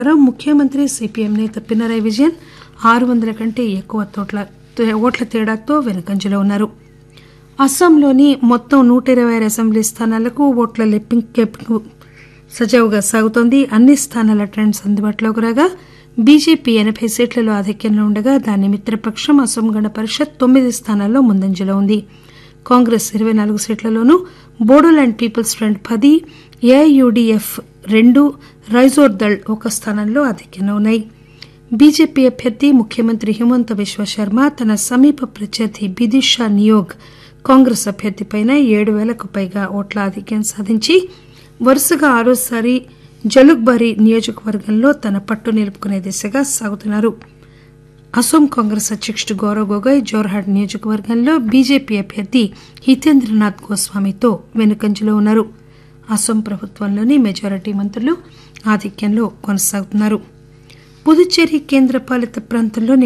ప్రకారం ముఖ్యమంత్రి సిపిఎం నేత పినరయ్ విజయన్ ఆరు వందల కంటే ఎక్కువ తోట్ల ఓట్ల తేడాతో వెనుకంజలో ఉన్నారు అస్సాంలోని మొత్తం నూట ఇరవై ఆరు అసెంబ్లీ స్థానాలకు ఓట్ల లెక్కింపు సజావుగా సాగుతోంది అన్ని స్థానాల ట్రెండ్స్ అందుబాటులోకి రాగా బీజేపీ ఎనబై సీట్లలో ఆధిక్యంలో ఉండగా దాని మిత్రపక్షం అసోం గణ పరిషత్ తొమ్మిది స్థానాల్లో ముందంజలో ఉంది కాంగ్రెస్ ఇరవై నాలుగు సీట్లలోనూ బోడోల్యాండ్ పీపుల్స్ ఫ్రంట్ పది ఏఐయుడిఎఫ్ రెండు రైజోర్ దళ్ ఒక స్థానంలో ఆధిక్యంలో ఉన్నాయి బీజేపీ అభ్యర్థి ముఖ్యమంత్రి హిమంత బిశ్వ శర్మ తన సమీప ప్రత్యర్థి బిదిషా నియోగ్ కాంగ్రెస్ అభ్యర్థిపై ఏడు పేలకు పైగా ఓట్ల ఆధిక్యం సాధించి వరుసగా ఆరోసారి జలుక్బారి నియోజకవర్గంలో తన పట్టు నిలుపుకునే దిశగా సాగుతున్నారు అసోం కాంగ్రెస్ అధ్యకుడు గౌరవ్ గొగోయ్ జోర్హాట్ నియోజకవర్గంలో బీజేపీ అభ్యర్థి హితేంద్రనాథ్ గోస్వామితో వెనుకంజలో ఉన్నారు అసోం ప్రభుత్వంలోని మెజారిటీ మంత్రులు ఆధిక్యంలో కొనసాగుతున్నారు పుదుచ్చేరి కేంద్రపాలిత ప్రాంతంలో